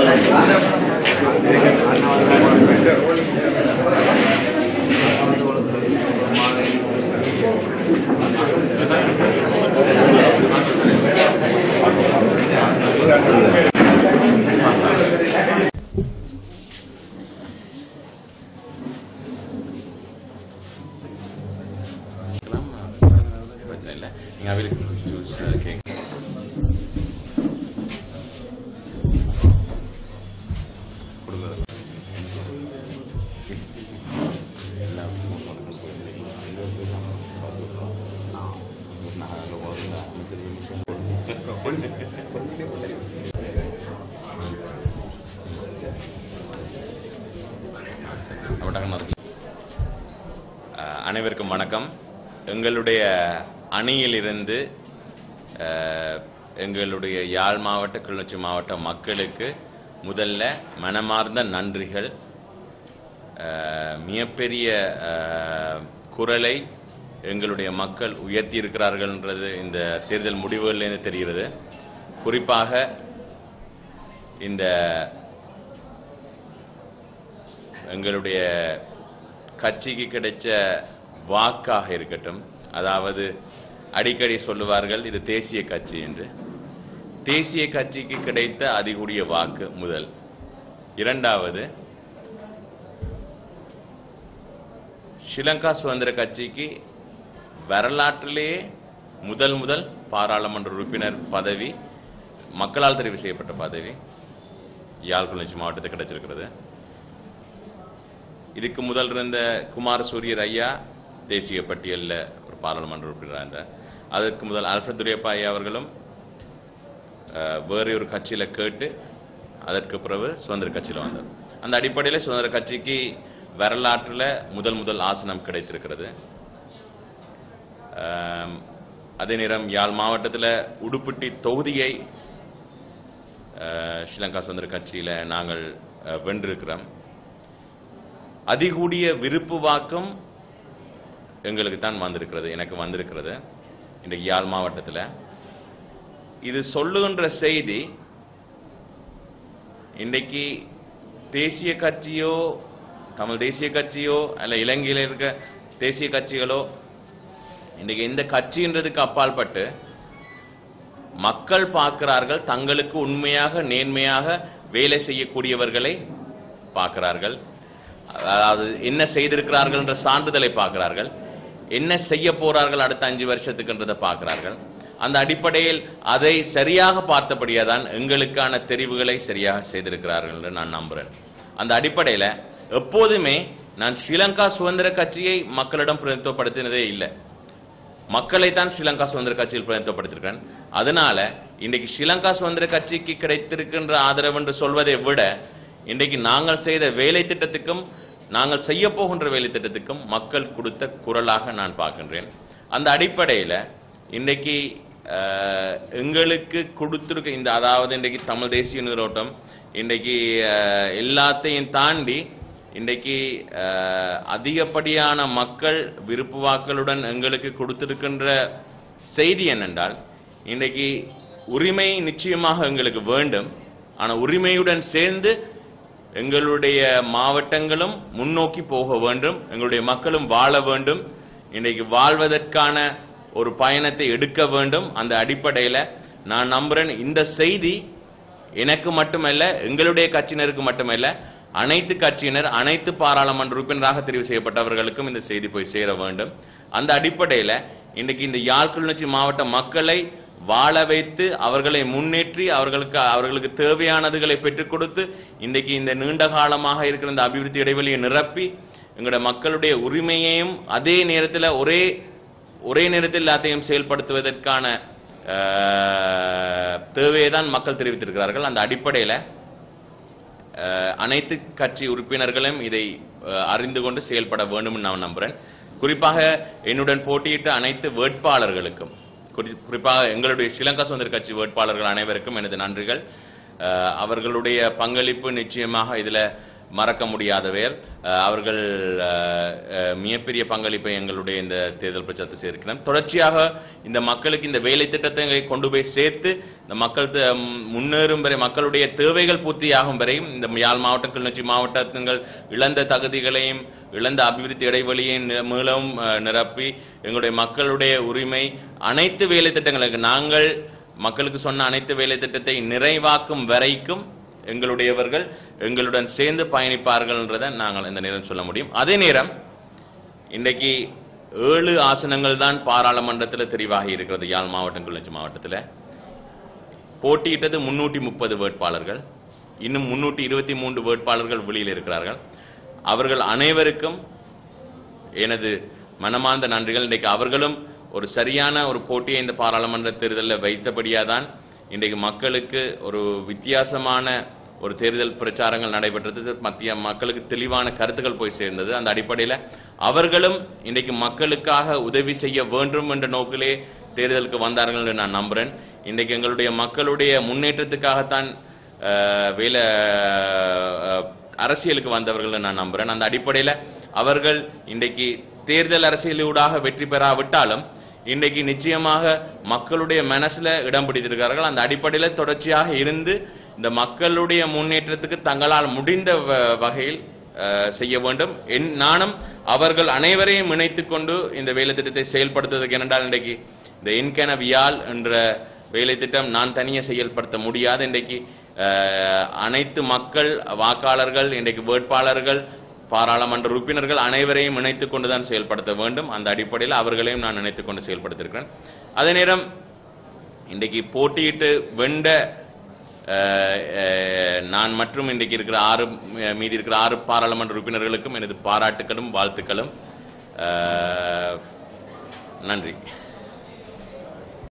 பிரச்சனை இல்லை நீங்கள் அவைலபிள் ஜூஸ் கேக் கொடுங்க எல்லா விஷயமும் அஹ், அனைவருக்கும் வணக்கம் எங்களுடைய அணியிலிருந்து அஹ், எங்களுடைய யாழ் மாவட்ட கிளிநொச்சி மாவட்ட மக்களுக்கு முதல்ல மனமார்ந்த நன்றிகள் அஹ், மிகப்பெரிய அஹ், குரலை எங்களுடைய மக்கள் உயர்த்தி இருக்கிறார்கள்ன்றது இந்த தேர்தல் முடிவுகளிலிருந்து தெரிகிறது குறிப்பாக இந்த எங்களுடைய கட்சிக்கு கிடைச்ச வாக்காக இருக்கட்டும் அதாவது அடிக்கடி சொல்லுவார்கள் இது தேசிய கட்சி என்று தேசிய கட்சிக்கு கிடைத்த அதிகூடிய வாக்கு முதல் இரண்டாவது ஸ்ரீலங்கா சுதந்திர கட்சிக்கு வரலாற்றிலேயே முதல் முதல் பாராளுமன்ற உறுப்பினர் பதவி மக்களால் தெரிவு செய்யப்பட்ட பதவி யாழ் கிளிநொச்சி மாவட்டத்துக்கு கிடைச்சிருக்கிறது இதுக்கு முதல் இருந்த குமார சூரியர் ஐயா தேசிய பட்டியலில் ஒரு பாராளுமன்ற உறுப்பினராக இருந்தார் அதற்கு முதல் அல்ஃபரத் துரியப்பா ஐயா அவர்களும் அஹ், வேறு ஒரு கட்சியில் கேட்டு அதற்கு பிறகு சுதந்திர கட்சியில் வந்தார் அந்த அடிப்படையில் சுதந்திர கட்சிக்கு வரலாற்றில் முதல் முதல் ஆசனம் கிடைத்திருக்கிறது அஹ், அதே நேரம் யாழ் மாவட்டத்தில் உடுப்பிட்டி தொகுதியை அஹ், ஸ்ரீலங்கா சுதந்திர கட்சியில் நாங்கள் அஹ், வென்றிருக்கிறோம் அதிகூடிய விருப்பு வாக்கும் எங்களுக்கு தான் வந்திருக்கிறது எனக்கு வந்திருக்கிறது இன்றைக்கு யாழ் மாவட்டத்தில் இது சொல்லுகின்ற செய்தி இன்றைக்கு தேசிய கட்சியோ தமிழ் தேசிய கட்சியோ அல்ல இலங்கையில் இருக்க தேசிய கட்சிகளோ இன்றைக்கு இந்த கட்சின்றதுக்கு அப்பாற்பட்டு மக்கள் பார்க்கிறார்கள் தங்களுக்கு உண்மையாக நேர்மையாக வேலை செய்யக்கூடியவர்களை பார்க்கிறார்கள் அதாவது என்ன செய்திருக்கிறார்கள் என்ற சான்றிதழை பார்க்கிறார்கள் என்ன செய்ய போறார்கள் அடுத்த அஞ்சு வருஷத்துக்குன்றதை பார்க்கிறார்கள் அந்த அடிப்படையில் அதை சரியாக பார்த்தபடியே தான் எங்களுக்கான தெரிவுகளை சரியாக செய்திருக்கிறார்கள் என்று நான் நம்புறேன் அந்த அடிப்படையில் எப்போதுமே நான் ஸ்ரீலங்கா சுதந்திர கட்சியை மக்களிடம் பிரதித்துவப்படுத்தினதே இல்லை மக்களை தான் ஸ்ரீலங்கா சுதந்திர கட்சியில் பிரதிநிதித்துவப்படுத்திருக்கிறேன் அதனால இன்றைக்கு ஸ்ரீலங்கா சுதந்திர கட்சிக்கு கிடைத்திருக்கின்ற ஆதரவு என்று சொல்வதை விட இன்றைக்கு நாங்கள் செய்த வேலை திட்டத்துக்கும் நாங்கள் செய்ய போகின்ற வேலை திட்டத்துக்கும் மக்கள் கொடுத்த குரலாக நான் பார்க்கின்றேன் அந்த அடிப்படையில் இன்றைக்கு அஹ், எங்களுக்கு கொடுத்திருக்க இந்த அதாவது இன்றைக்கு தமிழ் தேசிய நீரோட்டம் இன்றைக்கு அஹ், எல்லாத்தையும் தாண்டி இன்றைக்கு அஹ், அதிகப்படியான மக்கள் விருப்பு வாக்களுடன் எங்களுக்கு கொடுத்திருக்கின்ற செய்தி என்னென்றால் இன்றைக்கு உரிமை நிச்சயமாக எங்களுக்கு வேண்டும் ஆனால் உரிமையுடன் சேர்ந்து எங்களுடைய மாவட்டங்களும் முன்னோக்கி போக வேண்டும் எங்களுடைய மக்களும் வாழ வேண்டும் இன்றைக்கு வாழ்வதற்கான ஒரு பயணத்தை எடுக்க வேண்டும் அந்த அடிப்படையில் நான் நம்புறேன் இந்த செய்தி எனக்கு மட்டுமல்ல எங்களுடைய கட்சியினருக்கு மட்டுமல்ல அனைத்து கட்சியினர் அனைத்து பாராளுமன்ற உறுப்பினராக தெரிவு செய்யப்பட்டவர்களுக்கும் இந்த செய்தி போய் சேர வேண்டும் அந்த அடிப்படையில் இன்னைக்கு இந்த யாழ் கிளிநொச்சி மாவட்ட மக்களை வாழ வைத்து அவர்களை முன்னேற்றி அவர்களுக்கு அவர்களுக்கு தேவையானதுகளை பெற்றுக் கொடுத்து இன்றைக்கு இந்த நீண்ட காலமாக இருக்கிற இந்த அபிவிருத்தி இடைவெளியை நிரப்பி எங்களுடைய மக்களுடைய உரிமையையும் அதே நேரத்தில் ஒரே ஒரே நேரத்தில் எல்லாத்தையும் செயல்படுத்துவதற்கான அஹ், தேவையை தான் மக்கள் தெரிவித்திருக்கிறார்கள் அந்த அடிப்படையில் அஹ், அனைத்து கட்சி உறுப்பினர்களும் இதை அஹ், அறிந்து கொண்டு செயல்பட வேண்டும் நான் நம்புறேன் குறிப்பாக என்னுடன் போட்டியிட்ட அனைத்து வேட்பாளர்களுக்கும் குறி- குறிப்பாக எங்களுடைய ஸ்ரீலங்கா சுதந்திர கட்சி வேட்பாளர்கள் அனைவருக்கும் எனது நன்றிகள் அஹ், அவர்களுடைய பங்களிப்பு நிச்சயமாக இதுல மறக்க முடியாதவர் அஹ், அவர்கள் அஹ், அஹ், மிகப்பெரிய பங்களிப்பை எங்களுடைய இந்த தேர்தல் பிரச்சாரத்தை சேர்க்கிறோம் தொடர்ச்சியாக இந்த மக்களுக்கு இந்த வேலை திட்டத்தை கொண்டு போய் சேர்த்து இந்த மக்கள் த- ம், முன்னேறும் வரை மக்களுடைய தேவைகள் பூர்த்தியாகும் வரையும் இந்த யாழ் மாவட்டம் கிளிநொச்சி மாவட்டங்கள் இழந்த தகுதிகளையும் இழந்த அபிவிருத்தி இடைவெளியையும் நி- மீளவும் அஹ், நிரப்பி எங்களுடைய மக்களுடைய உரிமை அனைத்து வேலை திட்டங்களுக்கு நாங்கள் மக்களுக்கு சொன்ன அனைத்து வேலை திட்டத்தை நிறைவாக்கும் வரைக்கும் எங்களுடையவர்கள் எங்களுடன் சேர்ந்து பயணிப்பார்கள்ன்றதை நாங்கள் இந்த நேரம் சொல்ல முடியும் அதே நேரம் இன்றைக்கு ஏழு ஆசனங்கள் தான் பாராளுமன்றத்தில் தெரிவாகி இருக்கிறது யாழ் மாவட்டம் கிளிநொச்சி மாவட்டத்தில் போட்டியிட்டது முன்னூற்றி முப்பது வேட்பாளர்கள் இன்னும் முன்னூற்றி இருபத்தி மூன்று வேட்பாளர்கள் வெளியில் இருக்கிறார்கள் அவர்கள் அனைவருக்கும் எனது மனமார்ந்த நன்றிகள் இன்றைக்கு அவர்களும் ஒரு சரியான ஒரு போட்டியை இந்த பாராளுமன்ற தேர்தலில் வைத்தபடியாதான் இன்றைக்கு மக்களுக்கு ஒரு வித்தியாசமான ஒரு தேர்தல் பிரச்சாரங்கள் நடைபெற்றது மத்திய மக்களுக்கு தெளிவான கருத்துக்கள் போய் சேர்ந்தது அந்த அடிப்படையில் அவர்களும் இன்றைக்கு மக்களுக்காக உதவி செய்ய வேண்டும் என்ற நோக்கிலே தேர்தலுக்கு வந்தார்கள் என்று நான் நம்புறேன் இன்றைக்கு எங்களுடைய மக்களுடைய முன்னேற்றத்துக்காகத்தான் அஹ், வேலை அஹ், அரசியலுக்கு வந்தவர்கள் நான் நம்புறேன் அந்த அடிப்படையில் அவர்கள் இன்றைக்கு தேர்தல் அரசியலூடாக வெற்றி பெறாவிட்டாலும் இன்றைக்கு நிச்சயமாக மக்களுடைய மனசுல இடம் பிடித்திருக்கிறார்கள் அந்த அடிப்படையில் தொடர்ச்சியாக இருந்து இந்த மக்களுடைய முன்னேற்றத்துக்கு தங்களால் முடிந்த வ- வகையில் அஹ், செய்ய வேண்டும் என் நானும் அவர்கள் அனைவரையும் இணைத்துக் கொண்டு இந்த வேலை திட்டத்தை செயல்படுத்துவதற்கு என்னென்றால் இன்றைக்கு இந்த என்கென வியால் என்ற வேலை திட்டம் நான் தனியே செயல்படுத்த முடியாது இன்றைக்கு அஹ், அனைத்து மக்கள் வாக்காளர்கள் இன்றைக்கு வேட்பாளர்கள் பாராளுமன்ற உறுப்பினர்கள் அனைவரையும் இணைத்துக் கொண்டுதான் செயல்படுத்த வேண்டும் அந்த அடிப்படையில் அவர்களையும் நான் இணைத்துக் கொண்டு செயல்படுத்தியிருக்கிறேன் அதே நேரம் இன்றைக்கு போட்டியிட்டு வெண்ட அஹ், அஹ், நான் மற்றும் இன்றைக்கு இருக்கிற ஆறு அஹ், மீதி இருக்கிற ஆறு பாராளுமன்ற உறுப்பினர்களுக்கும் எனது பாராட்டுகளும் வாழ்த்துக்களும் அஹ், நன்றி